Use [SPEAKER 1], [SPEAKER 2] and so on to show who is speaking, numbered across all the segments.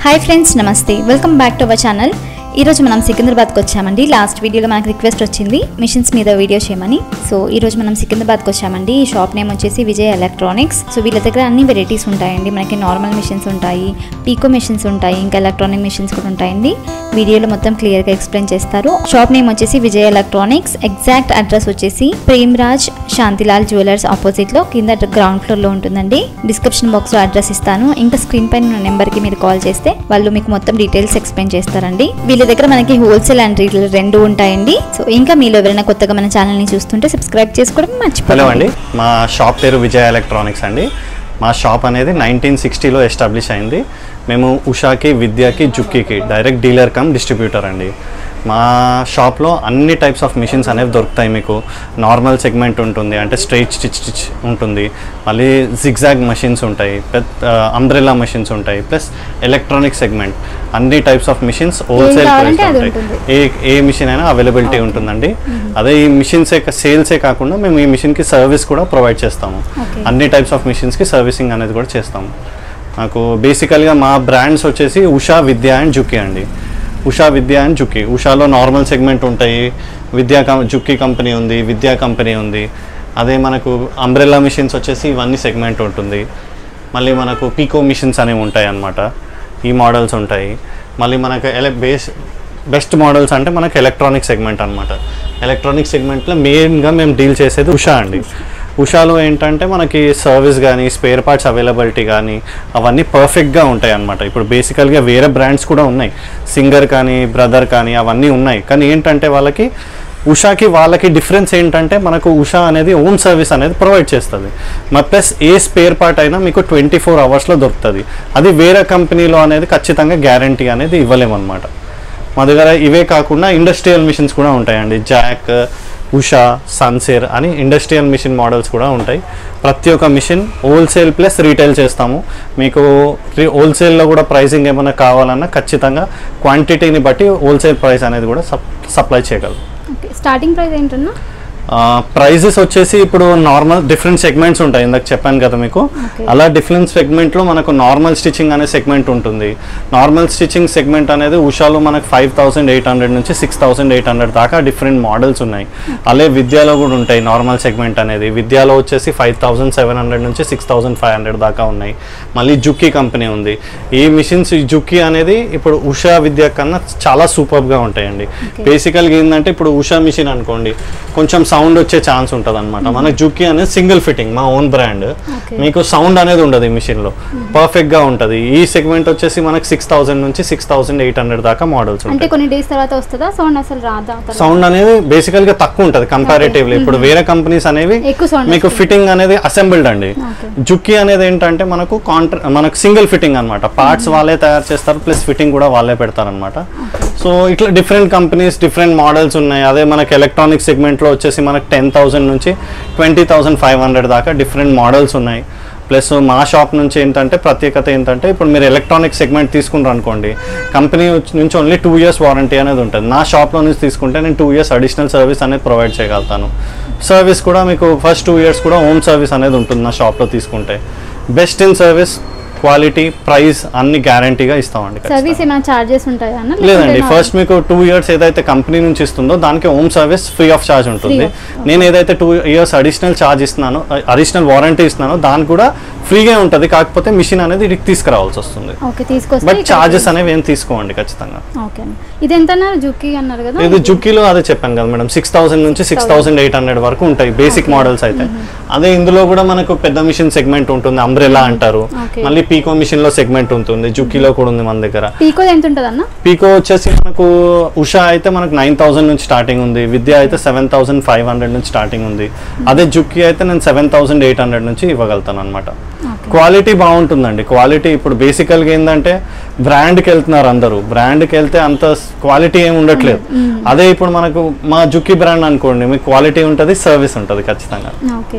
[SPEAKER 1] Hi friends నమస్తే welcome back to our channel ఈరోజు మనం సికింద్రాబాద్కి వచ్చామండి లాస్ట్ వీడియోలో మనకు రిక్వెస్ట్ వచ్చింది మిషన్స్ మీద వీడియో చేయమని సో ఈరోజు మనం సికింద్రాబాద్కి వచ్చామండి ఈ షాప్ నేమ్ వచ్చేసి విజయ్ ఎలక్ట్రానిక్స్ సో వీళ్ళ దగ్గర అన్ని వెరైటీస్ ఉంటాయండి మనకి నార్మల్ మిషన్స్ ఉంటాయి పీకో మిషన్స్ ఉంటాయి ఇంకా ఎలక్ట్రానిక్ మిషన్స్ కూడా ఉంటాయండి వీడియోలో మొత్తం క్లియర్గా ఎక్స్ప్లెయిన్ చేస్తారు షాప్ నేమ్ వచ్చేసి విజయ్ ఎలక్ట్రానిక్స్ ఎగ్జాక్ట్ అడ్రస్ వచ్చేసి ప్రేమ్రాజ్ శాంతిలాల్ జ్యువెలర్స్ ఆపోజిట్ లో కింద గ్రౌండ్ ఫ్లోర్ లో ఉంటుందండి డిస్క్రిప్షన్ బాక్స్ లో అడ్రస్ ఇస్తాను ఇంకా స్క్రీన్ పైన ఉన్న నెంబర్ కి మీరు కాల్ చేస్తే వాళ్ళు మీకు మొత్తం డీటెయిల్స్ ఎక్స్ప్లెయిన్ చేస్తారండి వీళ్ళ దగ్గర మనకి హోల్సేల్ అండ్ రీటైల్ రెండు ఉంటాయండి సో ఇంకా మీలో ఎవరైనా కొత్తగా మన ఛానల్ ని చూస్తుంటే సబ్స్క్రైబ్ చేసుకోవడం
[SPEAKER 2] హలో
[SPEAKER 1] మర్చిపోకండి
[SPEAKER 2] అండి మా షాప్ పేరు విజయ ఎలక్ట్రానిక్స్ అండి మా షాప్ అనేది నైన్టీన్ సిక్స్టీలో ఎస్టాబ్లిష్ అయింది మేము ఉషాకి విద్యకి జుక్కీకి డైరెక్ట్ డీలర్ కమ్ డిస్ట్రిబ్యూటర్ అండి మా షాప్లో అన్ని టైప్స్ ఆఫ్ మిషన్స్ అనేవి దొరుకుతాయి మీకు నార్మల్ సెగ్మెంట్ ఉంటుంది అంటే స్ట్రైట్ స్టిచ్ స్టిచ్ ఉంటుంది మళ్ళీ జిగ్జాగ్ మషిన్స్ ఉంటాయి అంబ్రెల్లా మషిన్స్ ఉంటాయి ప్లస్ ఎలక్ట్రానిక్ సెగ్మెంట్ అన్ని టైప్స్ ఆఫ్ మిషన్స్ హోల్సేల్
[SPEAKER 1] కావాలంటే
[SPEAKER 2] ప్రైస్
[SPEAKER 1] అది
[SPEAKER 2] ఉంటాయి
[SPEAKER 1] ఉంటుంది.
[SPEAKER 2] ఏ ఏ మిషన్ అయినా అవైలబిలిటీ ఉంటుందండి అదే ఈ మిషన్సే సేల్సే కాకుండా మేము ఈ మిషన్కి సర్వీస్ కూడా ప్రొవైడ్ చేస్తాము
[SPEAKER 1] Okay.
[SPEAKER 2] అన్ని టైప్స్ ఆఫ్ మిషన్స్కి సర్వీసింగ్ అనేది కూడా చేస్తాము నాకు బేసికల్గా మా బ్రాండ్స్ వచ్చేసి ఉషా విద్య అండ్ జుకి అండి ఉషా విద్య అండ్ జుకి ఉషాలో నార్మల్ సెగ్మెంట్ ఉంటాయి విద్యా కం జుక్కి కంపెనీ ఉంది విద్యా కంపెనీ ఉంది అదే మనకు అంబ్రెల్లా మిషన్స్ వచ్చేసి ఇవన్నీ సెగ్మెంట్ ఉంటుంది మళ్ళీ మనకు పీకో మిషన్స్ అనేవి ఉంటాయి అన్నమాట ఈ మోడల్స్ ఉంటాయి మళ్ళీ మనకు ఎల బేస్ బెస్ట్ మోడల్స్ అంటే మనకు ఎలక్ట్రానిక్ సెగ్మెంట్ అనమాట ఎలక్ట్రానిక్ సెగ్మెంట్లో మెయిన్గా మేము డీల్ చేసేది ఉషా అండి ఉషాలో ఏంటంటే మనకి సర్వీస్ కానీ స్పేర్ పార్ట్స్ అవైలబిలిటీ కానీ అవన్నీ పర్ఫెక్ట్గా ఉంటాయి అన్నమాట ఇప్పుడు బేసికల్గా వేరే బ్రాండ్స్ కూడా ఉన్నాయి సింగర్ కానీ బ్రదర్ కానీ అవన్నీ ఉన్నాయి కానీ ఏంటంటే వాళ్ళకి ఉషాకి వాళ్ళకి డిఫరెన్స్ ఏంటంటే మనకు ఉషా అనేది హోమ్ సర్వీస్ అనేది ప్రొవైడ్ చేస్తుంది మా ప్లస్ ఏ స్పేర్ పార్ట్ అయినా మీకు ట్వంటీ ఫోర్ అవర్స్లో దొరుకుతుంది అది వేరే కంపెనీలో అనేది ఖచ్చితంగా గ్యారంటీ అనేది ఇవ్వలేమన్నమాట మా దగ్గర ఇవే కాకుండా ఇండస్ట్రియల్ మిషన్స్ కూడా ఉంటాయండి జాక్ ఉషా సన్సేర్ అని ఇండస్ట్రియల్ మిషన్ మోడల్స్ కూడా ఉంటాయి ప్రతి ఒక్క మిషన్ హోల్సేల్ ప్లస్ రీటైల్ చేస్తాము మీకు హోల్సేల్లో కూడా ప్రైసింగ్ ఏమైనా కావాలన్నా ఖచ్చితంగా క్వాంటిటీని బట్టి హోల్సేల్ ప్రైస్ అనేది కూడా సప్ సప్లై చేయగలరు
[SPEAKER 1] ఓకే స్టార్టింగ్ ప్రైస్ ఏంటన్నా
[SPEAKER 2] ప్రైజెస్ వచ్చేసి ఇప్పుడు నార్మల్ డిఫరెంట్ సెగ్మెంట్స్ ఉంటాయి ఇందాక చెప్పాను కదా మీకు
[SPEAKER 1] Okay.
[SPEAKER 2] అలా డిఫరెంట్ సెగ్మెంట్లో మనకు నార్మల్ స్టిచ్చింగ్ అనే సెగ్మెంట్ ఉంటుంది నార్మల్ స్టిచ్చింగ్ సెగ్మెంట్ అనేది ఉషాలో మనకు ఫైవ్ థౌసండ్ ఎయిట్ హండ్రెడ్ నుంచి సిక్స్ థౌసండ్ ఎయిట్ హండ్రెడ్ దాకా డిఫరెంట్ మోడల్స్ ఉన్నాయి అలాగే విద్యాలో కూడా ఉంటాయి నార్మల్ సెగ్మెంట్ అనేది విద్యాలో వచ్చేసి ఫైవ్ థౌసండ్ సెవెన్ హండ్రెడ్ నుంచి సిక్స్ థౌసండ్ ఫైవ్ హండ్రెడ్ దాకా ఉన్నాయి మళ్ళీ జుక్కీ కంపెనీ ఉంది ఈ మిషన్స్ ఈ జుక్కీ అనేది ఇప్పుడు ఉషా విద్య కన్నా చాలా సూపర్గా ఉంటాయండి బేసికల్గా ఏంటంటే ఇప్పుడు ఉషా మిషన్ అనుకోండి కొంచెం సౌండ్ వచ్చే ఛాన్స్ ఉంటుంది అనమాట మనకు జుక్కీ అనేది సింగిల్ ఫిట్టింగ్ మా ఓన్ బ్రాండ్
[SPEAKER 1] Okay.
[SPEAKER 2] మీకు సౌండ్ అనేది ఉండదు ఈ మిషన్లో పర్ఫెక్ట్గా ఉంటుంది ఈ సెగ్మెంట్ వచ్చేసి మనకి సిక్స్ థౌసండ్ నుంచి సిక్స్ థౌసండ్ ఎయిట్ హండ్రెడ్ దాకా మోడల్స్
[SPEAKER 1] అంటే
[SPEAKER 2] ఉంటాయి
[SPEAKER 1] కొన్ని డేస్ తర్వాత వస్తుందా సౌండ్ అసలు రాదా తర్వాత?
[SPEAKER 2] సౌండ్ అనేది బేసికల్ గా తక్కువ ఉంటుంది కంపారేటివ్లీ ఇప్పుడు వేరే కంపెనీస్ అనేవి
[SPEAKER 1] ఎక్కువ sound
[SPEAKER 2] మీకు ఫిట్టింగ్ అనేది అసెంబుల్డ్ అండి
[SPEAKER 1] Okay.
[SPEAKER 2] జుక్కీ అనేది ఏంటంటే మనకు కాంట్రా మనకు సింగిల్ ఫిట్టింగ్ అనమాట పార్ట్స్ వాళ్ళే తయారు చేస్తారు ప్లస్ ఫిట్టింగ్ కూడా వాళ్ళే పెడతారు అనమాట సో ఇట్లా డిఫరెంట్ కంపెనీస్ డిఫరెంట్ మోడల్స్ ఉన్నాయి అదే మనకి ఎలక్ట్రానిక్ సెగ్మెంట్లో వచ్చేసి మనకు టెన్ థౌసండ్ నుంచి ట్వంటీ థౌసండ్ ఫైవ్ హండ్రెడ్ దాకా డిఫరెంట్ మోడల్స్ ఉన్నాయి ప్లస్ మా షాప్ నుంచి ఏంటంటే ప్రత్యేకత ఏంటంటే ఇప్పుడు మీరు ఎలక్ట్రానిక్ సెగ్మెంట్ తీసుకున్నారు అనుకోండి కంపెనీ నుంచి ఓన్లీ టూ ఇయర్స్ వారంటీ అనేది ఉంటుంది నా షాప్లో నుంచి తీసుకుంటే నేను టూ ఇయర్స్ అడిషనల్ సర్వీస్ అనేది ప్రొవైడ్ చేయగలుగుతాను సర్వీస్ కూడా మీకు ఫస్ట్ టూ ఇయర్స్ కూడా హోమ్ సర్వీస్ అనేది ఉంటుంది నా షాప్లో తీసుకుంటే best in service quality price అన్ని గ్యారంటీగా ఇస్తామండి ఖచ్చితంగా.
[SPEAKER 1] సర్వీస్ ఏమైనా చార్జెస్ ఉంటాయా అన్న
[SPEAKER 2] లేదండి
[SPEAKER 1] లేకుంటే
[SPEAKER 2] ఫస్ట్ మీకు టూ ఇయర్స్ ఏదైతే కంపెనీ నుంచి ఇస్తుందో దానికి home service free off charge ఉంటుంది
[SPEAKER 1] Free
[SPEAKER 2] నేను ఏదైతే టూ ఇయర్స్ అడిషనల్ ఛార్జ్ ఇస్తున్నానో అడిషనల్ వారంటీ ఇస్తున్నానో దానికి కూడా ఫ్రీగా ఉంటుంది కాకపోతే మిషన్ అనేది ఇడికి తీసుకురావాల్సి వస్తుంది
[SPEAKER 1] ఓకే తీసుకొస్తే
[SPEAKER 2] బట్
[SPEAKER 1] ఇక్కడ
[SPEAKER 2] ఛార్జెస్ అనేవి ఏం తీసుకోండి ఖచ్చితంగా
[SPEAKER 1] ఓకే అన్న ఇది ఎంత అన్నారు జుక్కి అన్నారు కదా
[SPEAKER 2] ఇది జుక్కీలో అదే చెప్పాను కదా మేడం సిక్స్ థౌసండ్ నుంచి సిక్స్ థౌసండ్ ఎయిట్ హండ్రెడ్ వరకు ఉంటాయి బేసిక్ మోడల్స్ అయితే అదే ఇందులో కూడా మనకు పెద్ద మిషన్ సెగ్మెంట్ ఉంటుంది అంబ్రెలా అంటారు
[SPEAKER 1] Okay.
[SPEAKER 2] మళ్ళీ పీకో మిషన్ లో సెగ్మెంట్ ఉంటుంది జుక్కీలో కూడా ఉంది మన దగ్గర
[SPEAKER 1] పీకో ఎంత ఉంటుంది అన్న
[SPEAKER 2] పీకో వచ్చేసి మనకు ఉషా అయితే మనకు నైన్ థౌసండ్ నుంచి స్టార్టింగ్ ఉంది విద్య అయితే సెవెన్ థౌసండ్ ఫైవ్ హండ్రెడ్ నుంచి స్టార్టింగ్ ఉంది అదే జుక్కి అయితే నేను సెవెన్ థౌసండ్ ఎయిట్ హండ్రెడ్ నుంచి ఇవ్వగలుగుతాను అనమాట
[SPEAKER 1] ఓకే
[SPEAKER 2] క్వాలిటీ బాగుంటుందండి క్వాలిటీ ఇప్పుడు బేసికల్గా ఏంటంటే బ్రాండ్కి వెళ్తున్నారు అందరూ బ్రాండ్కి వెళ్తే అంత క్వాలిటీ ఏమి ఉండట్లేదు అదే ఇప్పుడు మనకు మా జుక్కి బ్రాండ్ అనుకోండి మీకు క్వాలిటీ ఉంటుంది సర్వీస్ ఉంటుంది ఖచ్చితంగా
[SPEAKER 1] ఓకే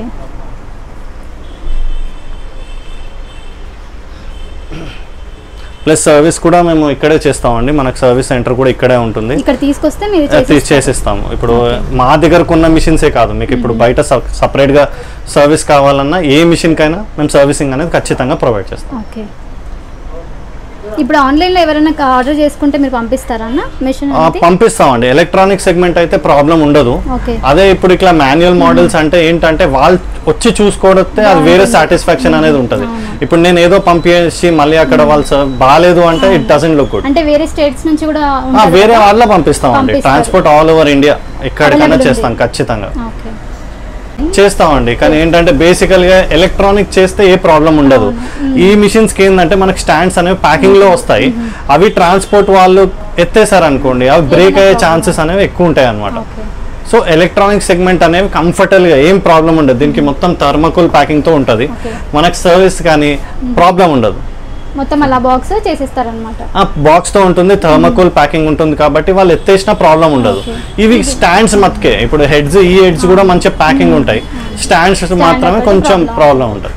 [SPEAKER 2] ప్లస్ సర్వీస్ కూడా మేము ఇక్కడే చేస్తామండి మనకు సర్వీస్ సెంటర్ కూడా ఇక్కడే ఉంటుంది
[SPEAKER 1] ఇక్కడ తీసుకొస్తే మీరు
[SPEAKER 2] తీసి
[SPEAKER 1] చేసి
[SPEAKER 2] చేసిస్తాము ఇప్పుడు మా దగ్గరకు ఉన్న మిషన్సే కాదు మీకు ఇప్పుడు బయట సపరేట్గా సర్వీస్ కావాలన్నా ఏ మిషన్ కైనా మేము సర్వీసింగ్ అనేది ఖచ్చితంగా ప్రొవైడ్ చేస్తాం
[SPEAKER 1] ఓకే ఇప్పుడు ఆన్లైన్లో ఎవరైనా ఆర్డర్ చేసుకుంటే మీరు పంపిస్తారా అన్న మిషన్
[SPEAKER 2] ఆ, పంపిస్తామండి ఎలక్ట్రానిక్ సెగ్మెంట్ అయితే ప్రాబ్లం ఉండదు
[SPEAKER 1] ఓకే
[SPEAKER 2] అదే ఇప్పుడు ఇట్లా మాన్యువల్ మోడల్స్ అంటే ఏంటంటే వాళ్ళు వచ్చి చూసుకోవడితే అది వేరే సాటిస్ఫాక్షన్ అనేది ఉంటుంది ఇప్పుడు నేను ఏదో పంపించేసి మళ్ళీ అక్కడ వాళ్ళు స- బాగాలేదు అంటే ఇట్ డజంట్ లుక్ గుడ్
[SPEAKER 1] అంటే వేరే స్టేట్స్ నుంచి కూడా
[SPEAKER 2] ఆ,
[SPEAKER 1] ఉంటారు
[SPEAKER 2] వేరే
[SPEAKER 1] కదా?
[SPEAKER 2] వాళ్ళ పంపిస్తామండి
[SPEAKER 1] పంపిస్తారు.
[SPEAKER 2] ట్రాన్స్పోర్ట్ ఆల్ ఓవర్ ఇండియా ఎక్కడికైనా
[SPEAKER 1] Available ఉంది.
[SPEAKER 2] చేస్తాం ఖచ్చితంగా
[SPEAKER 1] ఓకే
[SPEAKER 2] చేస్తామండి కానీ ఏంటంటే బేసికల్ గా ఎలక్ట్రానిక్ చేస్తే ఏ ప్రాబ్లం ఉండదు ఈ మిషన్స్ కి ఏంటంటే మనకి స్టాండ్స్ అనేవి ప్యాకింగ్ లో వస్తాయి అవి ట్రాన్స్పోర్ట్ వాళ్ళు ఎత్తేసారు అనుకోండి అవి బ్రేక్ అయ్యే ఛాన్సెస్ అనేవి ఎక్కువ ఉంటాయి అనమాట
[SPEAKER 1] ఓకే
[SPEAKER 2] సో ఎలక్ట్రానిక్ సెగ్మెంట్ అనేవి కంఫర్టబుల్ గా ఏం ప్రాబ్లం ఉండదు దీనికి మొత్తం థర్మకోల్ ప్యాకింగ్ తో ఉంటది
[SPEAKER 1] Okay.
[SPEAKER 2] మనకి సర్వీస్ కానీ ప్రాబ్లం ఉండదు
[SPEAKER 1] మొత్తం అలా బాక్స్ చేసేస్తారనమాట
[SPEAKER 2] ఆ బాక్స్ తో ఉంటుంది థర్మకోల్ ప్యాకింగ్ ఉంటుంది కాబట్టి వాళ్ళు ఎత్తేసిన ప్రాబ్లం ఉండదు
[SPEAKER 1] Okay.
[SPEAKER 2] ఇవి స్టాండ్స్ మత్కే ఇప్పుడు హెడ్స్ ఈ హెడ్స్ కూడా మంచి ప్యాకింగ్ ఉంటాయి స్టాండ్స్ మాత్రమే
[SPEAKER 1] ఒకటి
[SPEAKER 2] కొంచెం
[SPEAKER 1] problem.
[SPEAKER 2] ప్రాబ్లం ఉంటుంది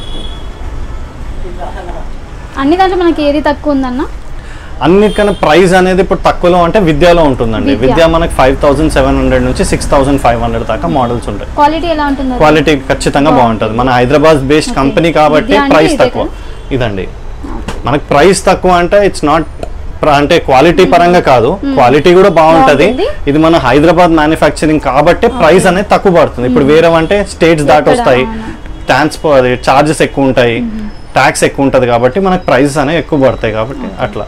[SPEAKER 1] అన్ని దాంట్లో మనకి ఏది తక్కువ ఉందన్న
[SPEAKER 2] అన్నిటికన్నా ప్రైస్ అనేది ఇప్పుడు తక్కువలో అంటే విద్యలో ఉంటుందండి
[SPEAKER 1] విద్య.
[SPEAKER 2] విద్య మనకి ఫైవ్ థౌసండ్ సెవెన్ హండ్రెడ్ నుంచి సిక్స్ థౌసండ్ ఫైవ్ హండ్రెడ్ దాకా మోడల్స్ ఉంటాయి
[SPEAKER 1] క్వాలిటీ ఎలా ఉంటుంది
[SPEAKER 2] క్వాలిటీ ఖచ్చితంగా బాగుంటుంది మన హైదరాబాద్ బేస్డ్
[SPEAKER 1] Okay.
[SPEAKER 2] కంపెనీ కాబట్టి
[SPEAKER 1] విద్య అంటే
[SPEAKER 2] ప్రైస్
[SPEAKER 1] ఇదే
[SPEAKER 2] తక్కువ ఇదండి మనకి ప్రైస్ తక్కువ అంటే ఇట్స్ నాట్ అంటే క్వాలిటీ పరంగా కాదు క్వాలిటీ కూడా బాగుంటది
[SPEAKER 1] బాగుంటుంది.
[SPEAKER 2] ఇది మన హైదరాబాద్ మ్యానుఫ్యాక్చరింగ్ కాబట్టి ప్రైస్ అనేది తక్కువ పడుతుంది ఇప్పుడు వేరే అంటే స్టేట్స్ దాటి
[SPEAKER 1] ఎక్కడ?
[SPEAKER 2] వస్తాయి
[SPEAKER 1] అవును.
[SPEAKER 2] ట్రాన్స్పోర్ట్ చార్జెస్ ఎక్కువ ఉంటాయి ట్యాక్స్ ఎక్కువ ఉంటుంది కాబట్టి మనకి ప్రైసెస్ అనేవి ఎక్కువ పడతాయి కాబట్టి అట్లా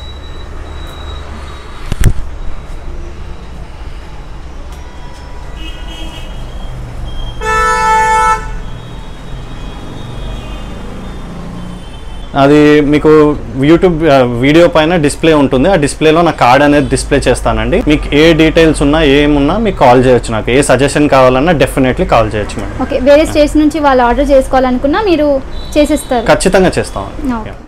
[SPEAKER 2] అది మీకు యూట్యూబ్ ఆ, వీడియో పైన డిస్ప్లే ఉంటుంది ఆ డిస్ప్లేలో నా కార్డ్ అనేది డిస్ప్లే చేస్తానండి మీకు ఏ డీటెయిల్స్ ఉన్నా ఏమున్నా మీకు కాల్ చేయొచ్చు నాకు ఏ సజెషన్ కావాలన్నా డెఫినెట్లీ కాల్ చేయొచ్చు మేడం
[SPEAKER 1] ఓకే వేరే స్టేట్స్ నుంచి వాళ్ళు ఆర్డర్ చేసుకోవాలనుకున్నా మీరు చేసేస్తారు
[SPEAKER 2] ఖచ్చితంగా చేస్తాం
[SPEAKER 1] ఓకే